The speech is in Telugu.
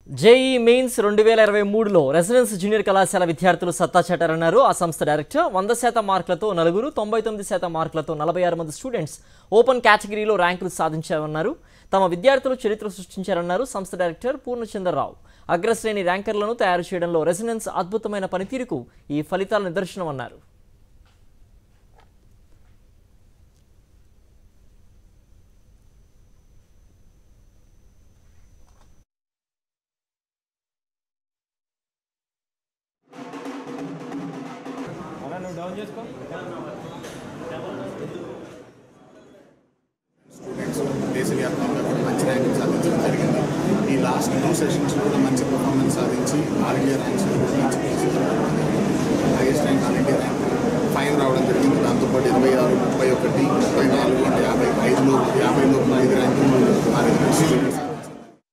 జేఈ మెయిన్స్ రెండు వేల ఇరవై మూడులో రెసిడెన్స్ జూనియర్ కళాశాల విద్యార్థులు సత్తా చాటారన్నారు ఆ సంస్థ డైరెక్టర్ వంద శాతం మార్కులతో నలుగురు తొంభై తొమ్మిది శాతం మార్కులతో నలభై ఆరు మంది స్టూడెంట్స్ ఓపెన్ కేటగిరీలో ర్యాంకులు సాధించారన్నారు తమ విద్యార్థులు చరిత్ర సృష్టించారన్నారు సంస్థ డైరెక్టర్ పూర్ణచంద్రరావు అగ్రశ్రేణి ర్యాంకర్లను తయారు చేయడంలో రెసిడెన్స్ అద్భుతమైన పనితీరుకు ఈ ఫలితాల నిదర్శనం అన్నారు స్టూడెంట్స్ దేశవ్యాప్తంగా కూడా మంచి ర్యాంకులు సాధించడం జరిగింది ఈ లాస్ట్ టూ సెషన్స్లో కూడా మంచి పర్ఫార్మెన్స్ సాధించి ఆల్ ఇండియా ర్యాంక్స్లో కూడా మంచి పొజిషన్ రావడం జరిగింది highest rank all India rank five రావడం జరిగింది దాంతోపాటు ఇరవై ఆరు ముప్పై ఒకటి ముప్పై నాలుగు అంటే యాభై ఐదులో యాభై లోపు ఐదు ర్యాంకులు మా రెసిడెంట్ స్టూడెంట్స్